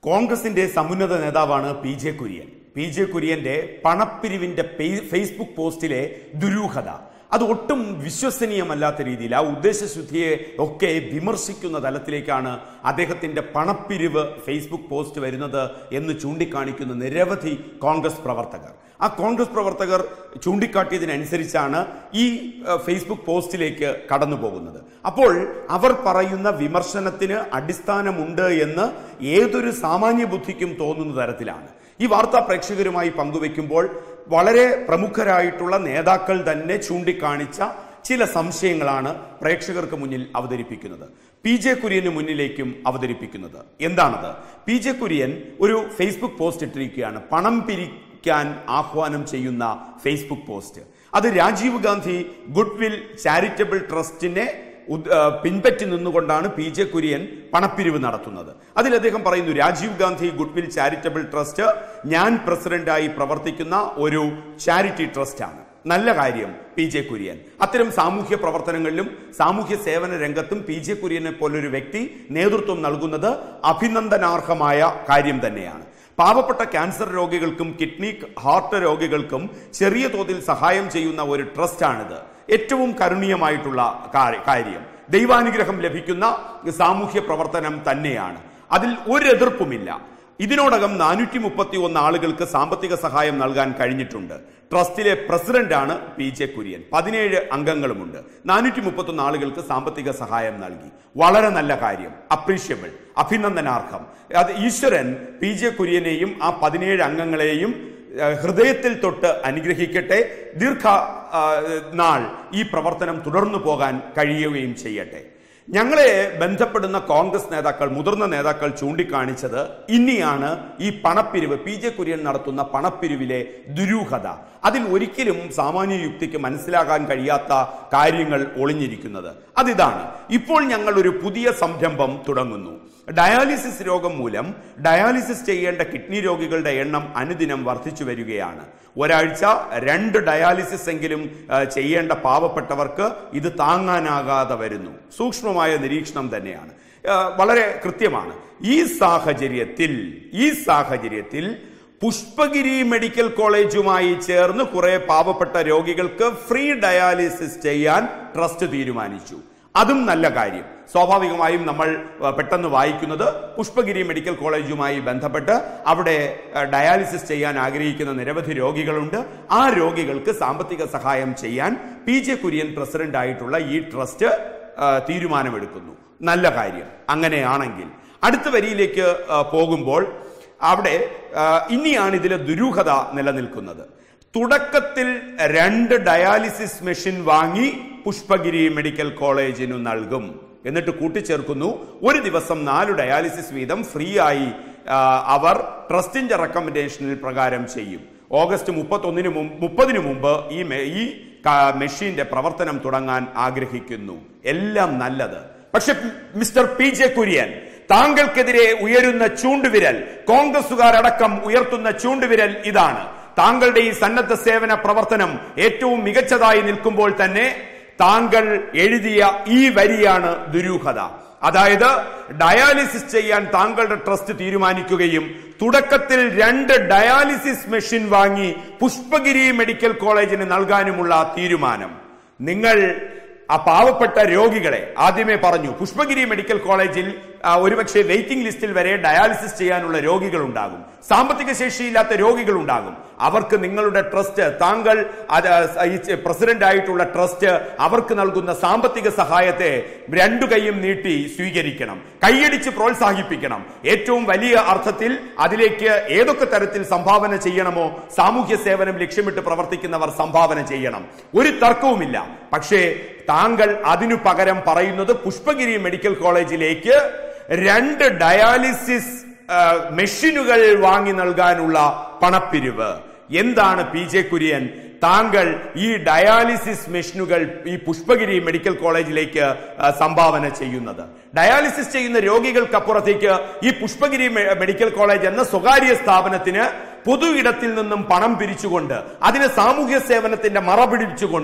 കോൺഗ്രസിന്റെ സമുന്നത നേതാവാണ് P J Kurien P J കുര്യന്റെ പണപ്പിരിവിന്റെ പേ- ഫേസ്ബുക്ക് പോസ്റ്റിലെ ദുരൂഹത അത് ഒട്ടും വിശ്വസനീയമല്ലാത്ത രീതിയിൽ ആ ഉദ്ദേശശുദ്ധിയെ ഒക്കെ വിമർശിക്കുന്ന തലത്തിലേക്കാണ് അദ്ദേഹത്തിന്റെ പണപ്പിരിവ് ഫേസ്ബുക്ക് പോസ്റ്റ് വരുന്നത് എന്ന് ചൂണ്ടിക്കാണിക്കുന്ന നിരവധി കോൺഗ്രസ് പ്രവർത്തകർ ആ കോൺഗ്രസ് പ്രവർത്തകർ ചൂണ്ടിക്കാട്ടിയതിനനുസരിച്ചാണ് ഈ ഏഹ്, ഫേസ്ബുക്ക് പോസ്റ്റിലേക്ക് കടന്നു പോകുന്നത് അപ്പോൾ അവർ പറയുന്ന വിമർശനത്തിന് അടിസ്ഥാനമുണ്ട് എന്ന് ഏതൊരു സാമാന്യ ബുദ്ധിക്കും തോന്നുന്ന തരത്തിലാണ് ഈ വാർത്താ പ്രേക്ഷകരുമായി പങ്കുവെക്കുമ്പോൾ വളരെ പ്രമുഖരായിട്ടുള്ള നേതാക്കൾ തന്നെ ചൂണ്ടിക്കാണിച്ച ചില സംശയങ്ങളാണ് പ്രേക്ഷകർക്ക് മുന്നിൽ അവതരിപ്പിക്കുന്നത് പി ജെ കുര്യന് മുന്നിലേക്കും അവതരിപ്പിക്കുന്നത് എന്താണത് പി ജെ കുര്യൻ ഒരു ഫേസ്ബുക്ക് പോസ്റ്റ് ഇട്ടിരിക്കുകയാണ് പണം പിരിക്കാൻ ആഹ്വാനം ചെയ്യുന്ന ഫേസ്ബുക്ക് പോസ്റ്റ് അത് രാജീവ് ഗാന്ധി ഗുഡ്വിൽ ചാരിറ്റബിൾ ട്രസ്റ്റിനെ ഉദ്- ആ, പിൻപറ്റി നിന്നുകൊണ്ടാണ് പി ജെ കുര്യൻ പണപ്പിരിവ് നടത്തുന്നത് അതിൽ അദ്ദേഹം പറയുന്നു Rajiv Gandhi goodwill charitable trust ഞാൻ പ്രസിഡന്റായി പ്രവർത്തിക്കുന്ന ഒരു ചാരിറ്റി ട്രസ്റ്റാണ് നല്ല കാര്യം പി ജെ കുര്യൻ അത്തരം സാമൂഹ്യ പ്രവർത്തനങ്ങളിലും സാമൂഹ്യ സേവന രംഗത്തും പി ജെ കുര്യനെ പോലൊരു വ്യക്തി നേതൃത്വം നൽകുന്നത് അഭിനന്ദനാർഹമായ കാര്യം തന്നെയാണ് പാവപ്പെട്ട ക്യാൻസർ രോഗികൾക്കും കിഡ്നി ഹാർട്ട് രോഗികൾക്കും ചെറിയ തോതിൽ സഹായം ചെയ്യുന്ന ഒരു ട്രസ്റ്റാണിത് ഏറ്റവും കരുണീയമായിട്ടുള്ള കാ- കാര്യം ദൈവാനുഗ്രഹം ലഭിക്കുന്ന സാമൂഹ്യ പ്രവർത്തനം തന്നെയാണ് അതിൽ ഒരു എതിർപ്പുമില്ല ഇതിനോടകം നാനൂറ്റി മുപ്പത്തി ഒന്ന് ആളുകൾക്ക് സാമ്പത്തിക സഹായം നൽകാൻ കഴിഞ്ഞിട്ടുണ്ട് ട്രസ്റ്റിലെ പ്രസിഡന്റാണ് പി ജെ കുര്യൻ പതിനേഴ് അംഗങ്ങളുമുണ്ട് നാനൂറ്റി മുപ്പത്തൊന്ന് ആളുകൾക്ക് സാമ്പത്തിക സഹായം നൽകി വളരെ നല്ല കാര്യം അപ്രീഷ്യബിൾ അഭിനന്ദനാർഹം അത് ഈശ്വരൻ പി ജെ കുര്യനെയും ആ പതിനേഴ് അംഗങ്ങളെയും ഏഹ്, ഹൃദയത്തിൽ തൊട്ട് അനുഗ്രഹിക്കട്ടെ ദീർഘ ആ, നാൾ ഈ പ്രവർത്തനം തുടർന്നു പോകാൻ കഴിയുകയും ചെയ്യട്ടെ ഞങ്ങളെ ബന്ധപ്പെടുന്ന കോൺഗ്രസ് നേതാക്കൾ മുതിർന്ന നേതാക്കൾ ചൂണ്ടിക്കാണിച്ചത് ഇനിയാണ് ഈ പണപ്പിരിവ് പി ജെ കുര്യൻ നടത്തുന്ന പണപ്പിരിവിലെ ദുരൂഹത അതിൽ ഒരിക്കലും സാമാന്യ യുക്തിക്ക് മനസ്സിലാകാൻ കഴിയാത്ത കാര്യങ്ങൾ ഒളിഞ്ഞിരിക്കുന്നത് അതിതാണ് ഇപ്പോൾ ഞങ്ങൾ ഒരു പുതിയ സംരംഭം തുടങ്ങുന്നു ഡയാലിസിസ് രോഗം മൂലം ഡയാലിസിസ് ചെയ്യേണ്ട കിഡ്നി രോഗികളുടെ എണ്ണം അനുദിനം വർദ്ധിച്ചു വരികയാണ് ഒരാഴ്ച രണ്ട് ഡയാലിസിസ് എങ്കിലും ആ, ചെയ്യേണ്ട പാവപ്പെട്ടവർക്ക് ഇത് താങ്ങാനാകാതെ വരുന്നു സൂക്ഷ്മമായ നിരീക്ഷണം തന്നെയാണ് ആ, വളരെ കൃത്യമാണ് ഈ സാഹചര്യത്തിൽ ഈ സാഹചര്യത്തിൽ പുഷ്പഗിരി മെഡിക്കൽ കോളേജുമായി ചേർന്ന് കുറെ പാവപ്പെട്ട രോഗികൾക്ക് ഫ്രീ ഡയാലിസിസ് ചെയ്യാൻ ട്രസ്റ്റ് തീരുമാനിച്ചു അതും നല്ല കാര്യം സ്വാഭാവികമായും നമ്മൾ ആ, പെട്ടെന്ന് വായിക്കുന്നത് പുഷ്പഗിരി മെഡിക്കൽ കോളേജുമായി ബന്ധപ്പെട്ട് അവിടെ ആ, ഡയാലിസിസ് ചെയ്യാൻ ആഗ്രഹിക്കുന്ന നിരവധി രോഗികളുണ്ട് ആ രോഗികൾക്ക് സാമ്പത്തിക സഹായം ചെയ്യാൻ പി ജെ കുര്യൻ പ്രസിഡന്റ് ആയിട്ടുള്ള ഈ ട്രസ്റ്റ് ആ, തീരുമാനമെടുക്കുന്നു നല്ല കാര്യം അങ്ങനെയാണെങ്കിൽ അടുത്ത വരിയിലേക്ക് ആ, പോകുമ്പോൾ അവിടെ ആ, ഇനിയാണ് ഇതിലെ ദുരൂഹത നിലനിൽക്കുന്നത് തുടക്കത്തിൽ രണ്ട് ഡയാലിസിസ് മെഷീൻ വാങ്ങി പുഷ്പഗിരി മെഡിക്കൽ കോളേജിനു നൽകും എന്നിട്ട് കൂട്ടിച്ചേർക്കുന്നു ഒരു ദിവസം നാല് ഡയാലിസിസ് വീതം ഫ്രീ ആയി ആ, അവർ ട്രസ്റ്റിന്റെ റെക്കമെൻഡേഷനിൽ പ്രകാരം ചെയ്യും ഓഗസ്റ്റ് മുപ്പത്തൊന്നിന് മുമ്പ് മുപ്പതിനു മുമ്പ് ഈ മെ- ഈ ക- മെഷീന്റെ പ്രവർത്തനം തുടങ്ങാൻ ആഗ്രഹിക്കുന്നു എല്ലാം നല്ലത് പക്ഷെ മിസ്റ്റർ പി ജെ കുര്യൻ താങ്കൾക്കെതിരെ ഉയരുന്ന ചൂണ്ടുവിരൽ കോൺഗ്രസുകാരടക്കം ഉയർത്തുന്ന ചൂണ്ടുവിരൽ ഇതാണ് താങ്കളുടെ ഈ സന്നദ്ധ സേവന പ്രവർത്തനം ഏറ്റവും മികച്ചതായി നിൽക്കുമ്പോൾ തന്നെ താങ്കൾ എഴുതിയ ഈ വരിയാണ് ദുരൂഹത അതായത് ഡയാലിസിസ് ചെയ്യാൻ താങ്കളുടെ ട്രസ്റ്റ് തീരുമാനിക്കുകയും തുടക്കത്തിൽ രണ്ട് ഡയാലിസിസ് മെഷീൻ വാങ്ങി പുഷ്പഗിരി മെഡിക്കൽ കോളേജിന് നൽകാനുമുള്ള തീരുമാനം നിങ്ങൾ ആ പാവപ്പെട്ട രോഗികളെ ആദ്യമേ പറഞ്ഞു പുഷ്പഗിരി മെഡിക്കൽ കോളേജിൽ ആ, ഒരുപക്ഷെ വെയിറ്റിംഗ് ലിസ്റ്റിൽ വരെ ഡയാലിസിസ് ചെയ്യാനുള്ള രോഗികൾ ഉണ്ടാകും സാമ്പത്തിക ശേഷിയില്ലാത്ത രോഗികൾ ഉണ്ടാകും അവർക്ക് നിങ്ങളുടെ ട്രസ്റ്റ് താങ്കൾ അത് ഈ പ്രസിഡന്റ് ആയിട്ടുള്ള ട്രസ്റ്റ് അവർക്ക് നൽകുന്ന സാമ്പത്തിക സഹായത്തെ രണ്ടു കൈയും നീട്ടി സ്വീകരിക്കണം കൈയടിച്ച് പ്രോത്സാഹിപ്പിക്കണം ഏറ്റവും വലിയ അർത്ഥത്തിൽ അതിലേക്ക് ഏതൊക്കെ തരത്തിൽ സംഭാവന ചെയ്യണമോ സാമൂഹ്യ സേവനം ലക്ഷ്യമിട്ട് പ്രവർത്തിക്കുന്നവർ സംഭാവന ചെയ്യണം ഒരു തർക്കവുമില്ല പക്ഷേ താങ്കൾ അതിനു പകരം പറയുന്നത് പുഷ്പഗിരി മെഡിക്കൽ കോളേജിലേക്ക് രണ്ട് ഡയാലിസിസ് ആ, മെഷീനുകൾ വാങ്ങി നൽകാനുള്ള പണപ്പിരിവ് എന്താണ് പി ജെ കുര്യൻ താങ്കൾ ഈ ഡയാലിസിസ് മെഷീനുകൾ ഈ പുഷ്പഗിരി മെഡിക്കൽ കോളേജിലേക്ക് ആ, സംഭാവന ചെയ്യുന്നത് ഡയാലിസിസ് ചെയ്യുന്ന രോഗികൾക്കപ്പുറത്തേക്ക് ഈ പുഷ്പഗിരി മെ- മെഡിക്കൽ കോളേജ് എന്ന സ്വകാര്യ സ്ഥാപനത്തിന് പൊതു ഇടത്തിൽ നിന്നും പണം പിരിച്ചുകൊണ്ട് അതിന് സാമൂഹ്യ സേവനത്തിന്റെ മറ പിടിച്ചുകൊണ്ട്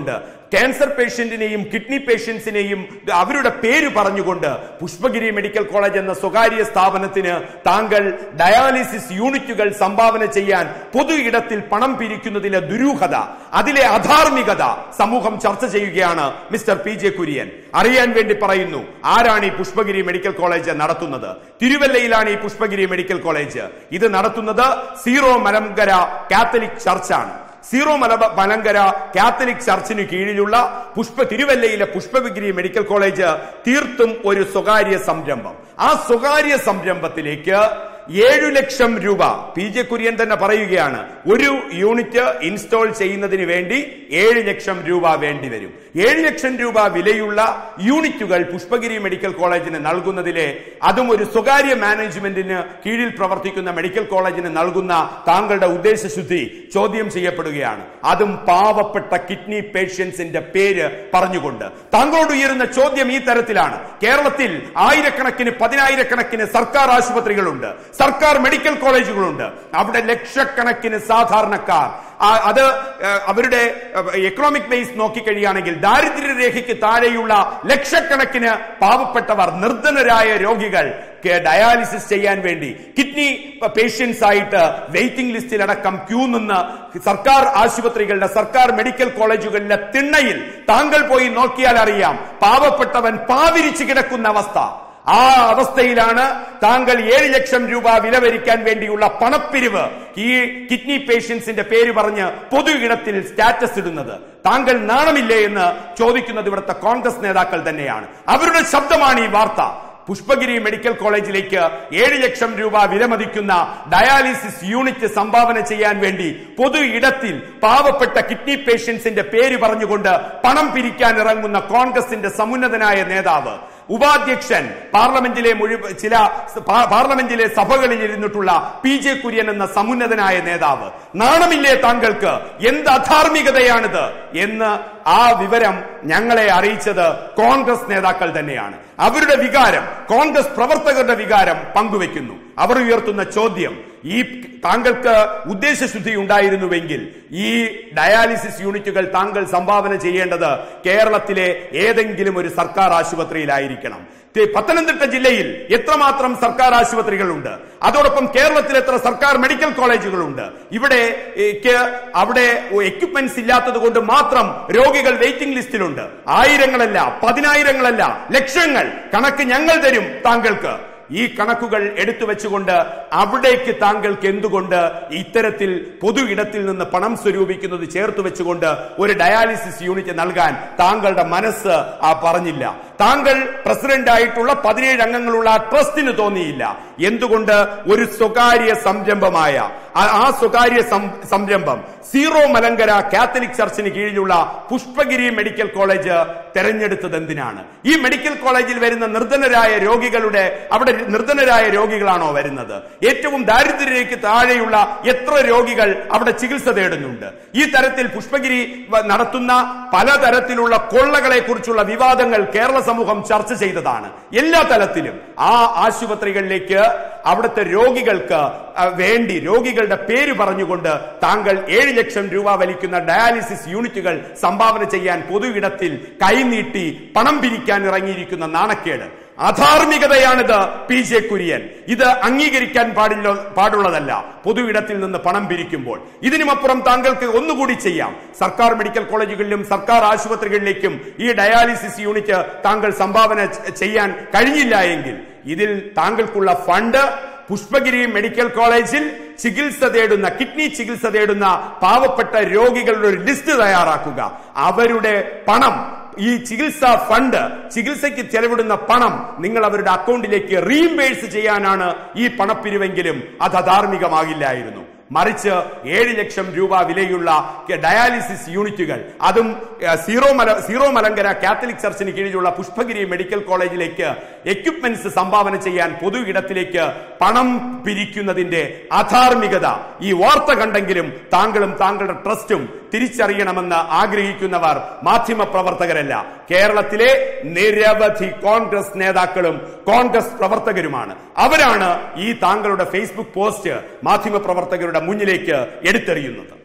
ക്യാൻസർ പേഷ്യന്റിനെയും കിഡ്നി പേഷ്യൻസിനെയും അവരുടെ പേര് പറഞ്ഞുകൊണ്ട് പുഷ്പഗിരി മെഡിക്കൽ കോളേജ് എന്ന സ്വകാര്യ സ്ഥാപനത്തിന് താങ്കൾ ഡയാലിസിസ് യൂണിറ്റുകൾ സംഭാവന ചെയ്യാൻ പൊതു ഇടത്തിൽ പണം പിരിക്കുന്നതിലെ ദുരൂഹത അതിലെ അധാർമികത സമൂഹം ചർച്ച ചെയ്യുകയാണ് മിസ്റ്റർ പി ജെ കുര്യൻ അറിയാൻ വേണ്ടി പറയുന്നു ആരാണ് ഈ പുഷ്പഗിരി മെഡിക്കൽ കോളേജ് നടത്തുന്നത് തിരുവല്ലയിലാണ് ഈ പുഷ്പഗിരി മെഡിക്കൽ കോളേജ് ഇത് നടത്തുന്നത് സീറോ മലങ്കര കാത്തലിക് ചർച്ചാണ് സീറോ മല മലങ്കര കാത്തലിക് ചർച്ചിന് കീഴിലുള്ള പുഷ്പ തിരുവല്ലയിലെ പുഷ്പഗിരി മെഡിക്കൽ കോളേജ് തീർത്തും ഒരു സ്വകാര്യ സംരംഭം ആ സ്വകാര്യ സംരംഭത്തിലേക്ക് ഏഴു ലക്ഷം രൂപ പി ജെ കുര്യൻ തന്നെ പറയുകയാണ് ഒരു യൂണിറ്റ് ഇൻസ്റ്റാൾ ചെയ്യുന്നതിന് വേണ്ടി ഏഴ് ലക്ഷം രൂപ വേണ്ടി വരും ഏഴ് ലക്ഷം രൂപ വിലയുള്ള യൂണിറ്റുകൾ പുഷ്പഗിരി മെഡിക്കൽ കോളേജിന് നൽകുന്നതിലെ അതും ഒരു സ്വകാര്യ മാനേജ്മെന്റിന് കീഴിൽ പ്രവർത്തിക്കുന്ന മെഡിക്കൽ കോളേജിന് നൽകുന്ന താങ്കളുടെ ഉദ്ദേശശുദ്ധി ചോദ്യം ചെയ്യപ്പെടുകയാണ് അതും പാവപ്പെട്ട കിഡ്നി പേഷ്യൻസിന്റെ പേര് പറഞ്ഞുകൊണ്ട് താങ്കളോട് ഉയരുന്ന ചോദ്യം ഈ തരത്തിലാണ് കേരളത്തിൽ ആയിരക്കണക്കിന് പതിനായിരക്കണക്കിന് സർക്കാർ ആശുപത്രികളുണ്ട് സർക്കാർ മെഡിക്കൽ കോളേജുകളുണ്ട് അവിടെ ലക്ഷക്കണക്കിന് സാധാരണക്കാർ ആ, അത് ഏഹ്, അവരുടെ എക്കണോമിക് ബേസ് നോക്കിക്കഴിയുകയാണെങ്കിൽ ദാരിദ്ര്യരേഖയ്ക്ക് താഴെയുള്ള ലക്ഷക്കണക്കിന് പാവപ്പെട്ടവർ നിർധനരായ രോഗികൾ ക്ക് ഡയാലിസിസ് ചെയ്യാൻ വേണ്ടി കിഡ്നി പേഷ്യൻസ് ആയിട്ട് വെയിറ്റിംഗ് ലിസ്റ്റിലടക്കം ക്യൂ നിന്ന് സർക്കാർ ആശുപത്രികളുടെ സർക്കാർ മെഡിക്കൽ കോളേജുകളിലെ തിണ്ണയിൽ താങ്കൾ പോയി നോക്കിയാൽ അറിയാം പാവപ്പെട്ടവൻ പാവിരിച്ചു കിടക്കുന്ന അവസ്ഥ ആ അവസ്ഥയിലാണ് താങ്കൾ ഏഴ് ലക്ഷം രൂപ വില വരിക്കാൻ വേണ്ടിയുള്ള പണപ്പിരിവ് ഈ കിഡ്നി പേഷ്യൻസിന്റെ പേര് പറഞ്ഞ് പൊതു ഇടത്തിൽ സ്റ്റാറ്റസ് ഇടുന്നത് താങ്കൾ നാണമില്ലേ എന്ന് ചോദിക്കുന്നത് ഇവിടുത്തെ കോൺഗ്രസ് നേതാക്കൾ തന്നെയാണ് അവരുടെ ശബ്ദമാണ് ഈ വാർത്ത പുഷ്പഗിരി മെഡിക്കൽ കോളേജിലേക്ക് ഏഴ് ലക്ഷം രൂപ വിലമതിക്കുന്ന ഡയാലിസിസ് യൂണിറ്റ് സംഭാവന ചെയ്യാൻ വേണ്ടി പൊതു ഇടത്തിൽ പാവപ്പെട്ട കിഡ്നി പേഷ്യൻസിന്റെ പേര് പറഞ്ഞുകൊണ്ട് പണം പിരിക്കാൻ ഇറങ്ങുന്ന കോൺഗ്രസിന്റെ സമുന്നതനായ നേതാവ് ഉപാധ്യക്ഷൻ പാർലമെന്റിലെ മുഴുവൻ ചില പാ- പാർലമെന്റിലെ സഭകളിൽ ഇരുന്നിട്ടുള്ള പി ജെ കുര്യൻ എന്ന സമുന്നതനായ നേതാവ് നാണമില്ലേ താങ്കൾക്ക് എന്ത് അധാർമികതയാണിത് എന്ന് ആ വിവരം ഞങ്ങളെ അറിയിച്ചത് കോൺഗ്രസ് നേതാക്കൾ തന്നെയാണ് അവരുടെ വികാരം കോൺഗ്രസ് പ്രവർത്തകരുടെ വികാരം പങ്കുവെക്കുന്നു അവർ ഉയർത്തുന്ന ചോദ്യം ഈ താങ്കൾക്ക് ഉദ്ദേശശുദ്ധി ഉണ്ടായിരുന്നുവെങ്കിൽ ഈ ഡയാലിസിസ് യൂണിറ്റുകൾ താങ്കൾ സംഭാവന ചെയ്യേണ്ടത് കേരളത്തിലെ ഏതെങ്കിലും ഒരു സർക്കാർ ആശുപത്രിയിലായിരിക്കണം തെ- പത്തനംതിട്ട ജില്ലയിൽ എത്രമാത്രം സർക്കാർ ആശുപത്രികളുണ്ട് അതോടൊപ്പം കേരളത്തിൽ എത്ര സർക്കാർ മെഡിക്കൽ കോളേജുകളുണ്ട് ഇവിടെ ഏക്ക് അവിടെ എക്യുപ്മെന്റ്സ് ഇല്ലാത്തത് കൊണ്ട് മാത്രം രോഗികൾ വെയിറ്റിംഗ് ലിസ്റ്റിലുണ്ട് ആയിരങ്ങളല്ല പതിനായിരങ്ങളല്ല ലക്ഷങ്ങൾ കണക്ക് ഞങ്ങൾ തരും താങ്കൾക്ക് ഈ കണക്കുകൾ എടുത്തു വെച്ചുകൊണ്ട് അവിടേക്ക് താങ്കൾക്ക് എന്തുകൊണ്ട് ഇത്തരത്തിൽ പൊതു ഇടത്തിൽ നിന്ന് പണം സ്വരൂപിക്കുന്നത് ചേർത്ത് വെച്ചുകൊണ്ട് ഒരു ഡയാലിസിസ് യൂണിറ്റ് നൽകാൻ താങ്കളുടെ മനസ്സ് ആ പറഞ്ഞില്ല താങ്കൾ പ്രസിഡന്റ് ആയിട്ടുള്ള പതിനേഴ് അംഗങ്ങളുള്ള ആ ട്രസ്റ്റിന് തോന്നിയില്ല എന്തുകൊണ്ട് ഒരു സ്വകാര്യ സംരംഭമായ ആ- ആ സ്വകാര്യ സം- സംരംഭം സീറോ മലങ്കര കാത്തലിക് ചർച്ചിന് കീഴിലുള്ള പുഷ്പഗിരി മെഡിക്കൽ കോളേജ് തെരഞ്ഞെടുത്തത് എന്തിനാണ് ഈ മെഡിക്കൽ കോളേജിൽ വരുന്ന നിർധനരായ രോഗികളുടെ അവിടെ നിർധനരായ രോഗികളാണോ വരുന്നത് ഏറ്റവും ദാരിദ്ര്യരേഖയ്ക്ക് താഴെയുള്ള എത്ര രോഗികൾ അവിടെ ചികിത്സ തേടുന്നുണ്ട് ഈ തരത്തിൽ പുഷ്പഗിരി വ- നടത്തുന്ന പലതരത്തിലുള്ള കൊള്ളകളെ കുറിച്ചുള്ള വിവാദങ്ങൾ കേരള സമൂഹം ചർച്ച ചെയ്തതാണ് എല്ലാ തലത്തിലും ആ ആശുപത്രികളിലേക്ക് അവിടുത്തെ രോഗികൾക്ക് ആ, വേണ്ടി രോഗികളുടെ പേര് പറഞ്ഞുകൊണ്ട് താങ്കൾ ഏഴ് ലക്ഷം രൂപ വലിക്കുന്ന ഡയാലിസിസ് യൂണിറ്റുകൾ സംഭാവന ചെയ്യാൻ പൊതു ഇടത്തിൽ കൈനീട്ടി പണം പിരിക്കാൻ ഇറങ്ങിയിരിക്കുന്ന നാണക്കേട് അധാർമികതയാണിത് പി ജെ കുര്യൻ ഇത് അംഗീകരിക്കാൻ പാടില്ല പാടുള്ളതല്ല പൊതു ഇടത്തിൽ നിന്ന് പണം പിരിക്കുമ്പോൾ ഇതിനുമപ്പുറം താങ്കൾക്ക് ഒന്നുകൂടി ചെയ്യാം സർക്കാർ മെഡിക്കൽ കോളേജുകളിലും സർക്കാർ ആശുപത്രികളിലേക്കും ഈ ഡയാലിസിസ് യൂണിറ്റ് താങ്കൾ സംഭാവന ചെ- ചെയ്യാൻ കഴിഞ്ഞില്ല എങ്കിൽ ഇതിൽ താങ്കൾക്കുള്ള ഫണ്ട് പുഷ്പഗിരി മെഡിക്കൽ കോളേജിൽ ചികിത്സ തേടുന്ന കിഡ്നി ചികിത്സ തേടുന്ന പാവപ്പെട്ട രോഗികളുടെ ഒരു ലിസ്റ്റ് തയ്യാറാക്കുക അവരുടെ പണം ഈ ചികിത്സാ ഫണ്ട് ചികിത്സയ്ക്ക് ചെലവിടുന്ന പണം നിങ്ങൾ അവരുടെ അക്കൗണ്ടിലേക്ക് റീഇംബേഴ്സ് ചെയ്യാനാണ് ഈ പണപ്പിരിവെങ്കിലും അത് അധാർമികമാകില്ലായിരുന്നു മറിച്ച് ഏഴ് ലക്ഷം രൂപ വിലയുള്ള ഡയാലിസിസ് യൂണിറ്റുകൾ അതും ഏഹ്, സീറോ മല സീറോ മലങ്കര കാത്തലിക് ചർച്ചിന് കീഴിലുള്ള പുഷ്പഗിരി മെഡിക്കൽ കോളേജിലേക്ക് എക്യുപ്മെന്റ്സ് സംഭാവന ചെയ്യാൻ പൊതു ഇടത്തിലേക്ക് പണം പിരിക്കുന്നതിന്റെ അധാർമികത ഈ വാർത്ത കണ്ടെങ്കിലും താങ്കളും താങ്കളുടെ ട്രസ്റ്റും തിരിച്ചറിയണമെന്ന് ആഗ്രഹിക്കുന്നവർ മാധ്യമ പ്രവർത്തകരല്ല കേരളത്തിലെ നിരവധി കോൺഗ്രസ് നേതാക്കളും കോൺഗ്രസ് പ്രവർത്തകരുമാണ് അവരാണ് ഈ താങ്കളുടെ ഫേസ്ബുക്ക് പോസ്റ്റ് മാധ്യമ പ്രവർത്തകരുടെ മുന്നിലേക്ക് എടുത്തെറിയുന്നത്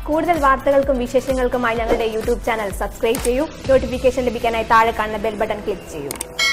കൂടുതൽ വാർത്തകൾക്കും വിശേഷങ്ങൾക്കുമായി ഞങ്ങളുടെ യൂട്യൂബ് ചാനൽ സബ്സ്ക്രൈബ് ചെയ്യൂ നോട്ടിഫിക്കേഷൻ ലഭിക്കാനായി താഴെ കാണുന്ന ബെൽ ബട്ടൺ ക്ലിക്ക് ചെയ്യൂ